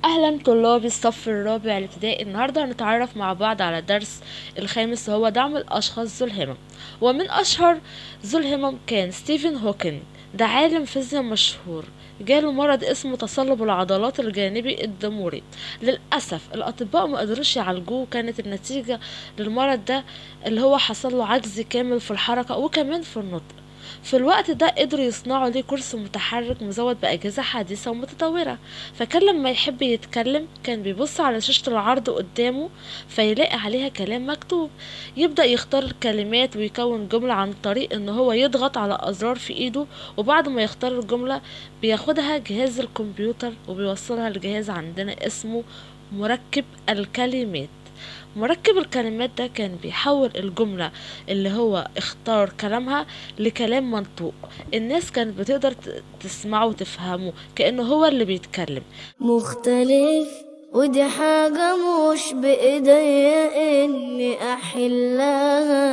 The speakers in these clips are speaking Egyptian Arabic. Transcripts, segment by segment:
أهلا طلاب الصف الرابع الابتدائي النهاردة هنتعرف مع بعض على درس الخامس وهو دعم الأشخاص ذو الهمم ومن أشهر ذو الهمم كان ستيفن هوكينج ده عالم فيزياء مشهور جاله مرض اسمه تصلب العضلات الجانبي الدموري للأسف الأطباء ما قدروش يعالجوه كانت النتيجة للمرض ده اللي هو حصل له عجز كامل في الحركة وكمان في النطق في الوقت ده قدروا يصنعوا ليه كرسي متحرك مزود بأجهزة حديثة ومتطورة فكان لما يحب يتكلم كان بيبص على شاشة العرض قدامه فيلاقي عليها كلام مكتوب يبدأ يختار الكلمات ويكون جملة عن طريق ان هو يضغط على أزرار في ايده وبعد ما يختار الجملة بياخدها جهاز الكمبيوتر وبيوصلها لجهاز عندنا اسمه مركب الكلمات مركب الكلمات ده كان بيحول الجملة اللي هو اختار كلامها لكلام منطوق الناس كانت بتقدر ت- تسمعه وتفهمه كأنه هو اللي بيتكلم مختلف ودي حاجة مش بإيديا إني أحلها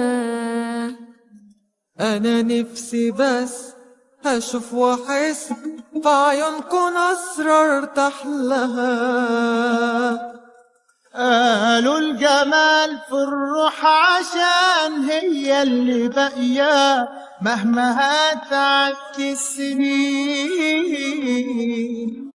أنا نفسي بس هشوف وأحس في عيونكم أسرار تحلها قالوا الجمال في الروح عشان هي اللي باقية مهما هتعدي السنين